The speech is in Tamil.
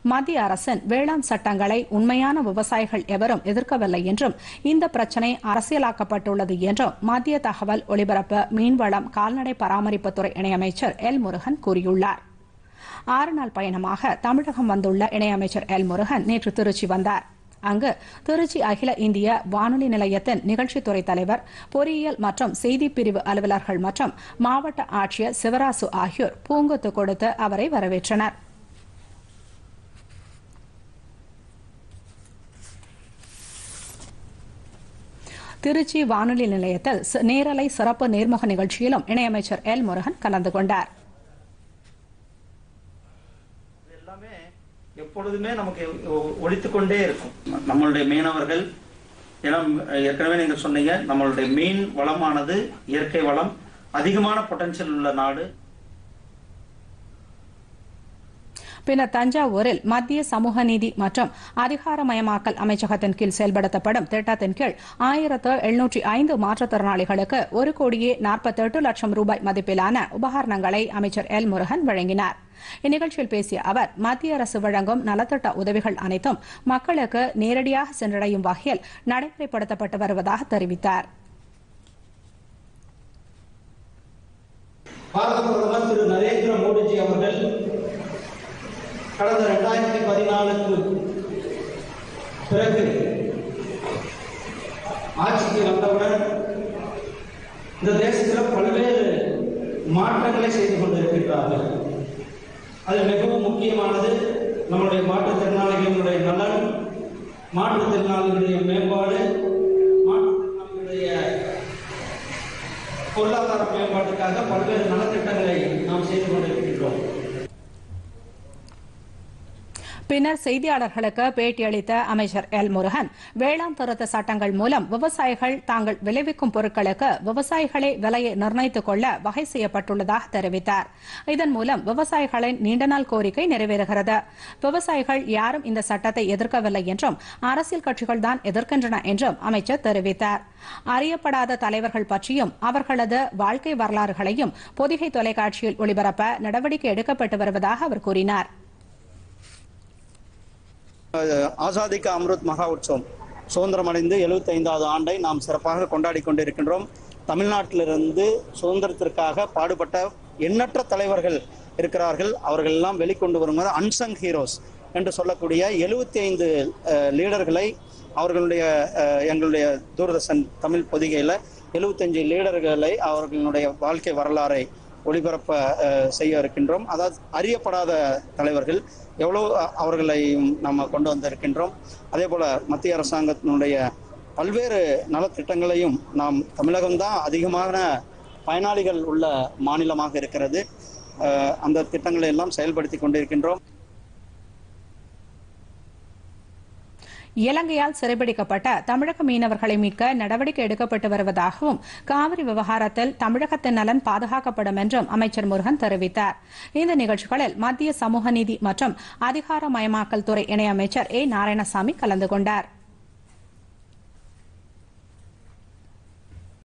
மத்திய அரசின் வேளாண் சட்டங்களை உண்மையான விவசாயிகள் எவரும் எதிர்க்கவில்லை என்றும் இந்த பிரச்சினை அரசியலாக்கப்பட்டுள்ளது என்றும் மத்திய தகவல் ஒலிபரப்பு மீன்வளம் கால்நடை பராமரிப்புத்துறை இணையமைச்சர் எல் முருகன் கூறியுள்ளார் ஆறு நாள் பயணமாக தமிழகம் வந்துள்ள இணையமைச்சர் எல் முருகன் நேற்று திருச்சி வந்தார் அங்கு திருச்சி அகில இந்திய வானொலி நிலையத்தின் நிகழ்ச்சித்துறை தலைவர் பொறியியல் மற்றும் செய்திப் பிரிவு அலுவலர்கள் மற்றும் மாவட்ட ஆட்சியர் சிவராசு ஆகியோர் பூங்கொத்து கொடுத்து அவரை வரவேற்றனர் திருச்சி வானொலி நிலையத்தில் சி- நேரலை சிறப்பு நேர்முக நிகழ்ச்சியிலும் இணையமைச்சர் எல் முருகன் கலந்து கொண்டார் இது எல்லாமே எப்பொழுதுமே நமக்கு ஒழித்து கொண்டே இருக்கும் நம்மளுடைய மீனவர்கள் ஏன்னா ஏற்கனவே நீங்க சொன்னீங்க நம்மளுடைய மீன் வளமானது இயற்கை வளம் அதிகமான பொட்டன்ஷியல் உள்ள நாடு பின்னர் தஞ்சாவூரில் மத்திய சமூக நீதி மற்றும் அதிகாரமயமாக்கல் அமைச்சகத்தின் கீழ் செயல்படுத்தப்படும் திட்டத்தின் கீழ் ஆயிரத்து எழுநூற்றி ஐந்து மாற்றுத்திறனாளிகளுக்கு ஒரு கோடியே நாற்பத்தெட்டு லட்சம் ரூபாய் மதிப்பிலான உபகரணங்களை அமைச்சர் எல் முருகன் வழங்கினார் இந்நிகழ்ச்சியில் பேசிய அவர் மத்திய அரசு வழங்கும் நலத்திட்ட உதவிகள் அனைத்தும் மக்களுக்கு நேரடியாக சென்றடையும் வகையில் நடைமுறைப்படுத்தப்பட்டு வருவதாக தெரிவித்தார் பாரத பிரதமர் திரு நரேந்திர மோடிஜி அவர்கள் கடந்த ரெண்டாயிரத்தி பதினாலுக்கு பிறகு ஆட்சிக்கு வந்தவுடன் இந்த தேசத்தில் பல்வேறு மாற்றங்களை செய்து கொண்டிருக்கின்றார்கள் அதில் மிகவும் முக்கியமானது நம்முடைய மாற்றுத்திறனாளிகளுடைய நலன் மாற்றுத்திறனாளிகளுடைய மேம்பாடு மாற்றுத்திறனாளிகளுடைய பொருளாதார மேம்பாட்டுக்காக பல்வேறு நலத்திட்டங்களை நாம் செய்து கொண்டிருக்கின்றோம் பின்னர் செய்தியாளர்களுக்கு பேட்டியளித்த அமைச்சர் எல் முருகன் வேளாண் திருத்த சட்டங்கள் மூலம் விவசாயிகள் தாங்கள் விளைவிக்கும் பொருட்களுக்கு விவசாயிகளே விலையை நிர்ணயித்துக் கொள்ள வகை செய்யப்பட்டுள்ளதாக தெரிவித்தார் இதன் மூலம் விவசாயிகளின் நீண்டநாள் கோரிக்கை நிறைவேறுகிறது விவசாயிகள் யாரும் இந்த சட்டத்தை எதிர்க்கவில்லை என்றும் அரசியல் கட்சிகள்தான் எதிர்க்கின்றன என்றும் அமைச்சர் தெரிவித்தார் அறியப்படாத தலைவர்கள் பற்றியும் அவர்களது வாழ்க்கை வரலாறுகளையும் பொதிகை தொலைக்காட்சியில் ஒளிபரப்ப நடவடிக்கை எடுக்கப்பட்டு வருவதாக அவர் கூறினார் ஆசாதி கா அம்ருத் மகா உற்சவம் சுதந்திரம் அடைந்து எழுபத்தி ஐந்தாவது ஆண்டை நாம் சிறப்பாக கொண்டாடி கொண்டிருக்கின்றோம் தமிழ்நாட்டிலிருந்து சுதந்திரத்திற்காக பாடுபட்ட எண்ணற்ற தலைவர்கள் இருக்கிறார்கள் அவர்கள் எல்லாம் வெளிக்கொண்டு வரும்போது அன்சங் ஹீரோஸ் என்று சொல்லக்கூடிய எழுபத்தி ஐந்து லீடர்களை அவர்களுடைய அஹ், எங்களுடைய தூர்தர்ஷன் தமிழ் பொதிகையில் எழுபத்தஞ்சு லீடர்களை அவர்களுடைய வாழ்க்கை வரலாறை ஒளிபரப்ப அஹ், செய்ய இருக்கின்றோம் அதாவது அறியப்படாத தலைவர்கள் எவ்வளோ அ- அவர்களை நம்ம கொண்டு வந்திருக்கின்றோம் அதே போல மத்திய அரசாங்கத்தினுடைய பல்வேறு நலத்திட்டங்களையும் நாம் தமிழகம்தான் அதிகமான பயனாளிகள் உள்ள மாநிலமாக இருக்கிறது அஹ், அந்த திட்டங்களை எல்லாம் செயல்படுத்தி கொண்டிருக்கின்றோம் இலங்கையால் சிறைபிடிக்கப்பட்ட தமிழக மீனவர்களை மீட்க நடவடிக்கை எடுக்கப்பட்டு வருவதாகவும் காவிரி விவகாரத்தில் தமிழகத்தின் நலன் பாதுகாக்கப்படும் என்றும் அமைச்சர் முருகன் தெரிவித்தார் இந்த நிகழ்ச்சிகளில் மத்திய சமூக நீதி மற்றும் அதிகாரமயமாக்கல் துறை இணையமைச்சர் ஏ நாராயணசாமி கலந்து கொண்டார்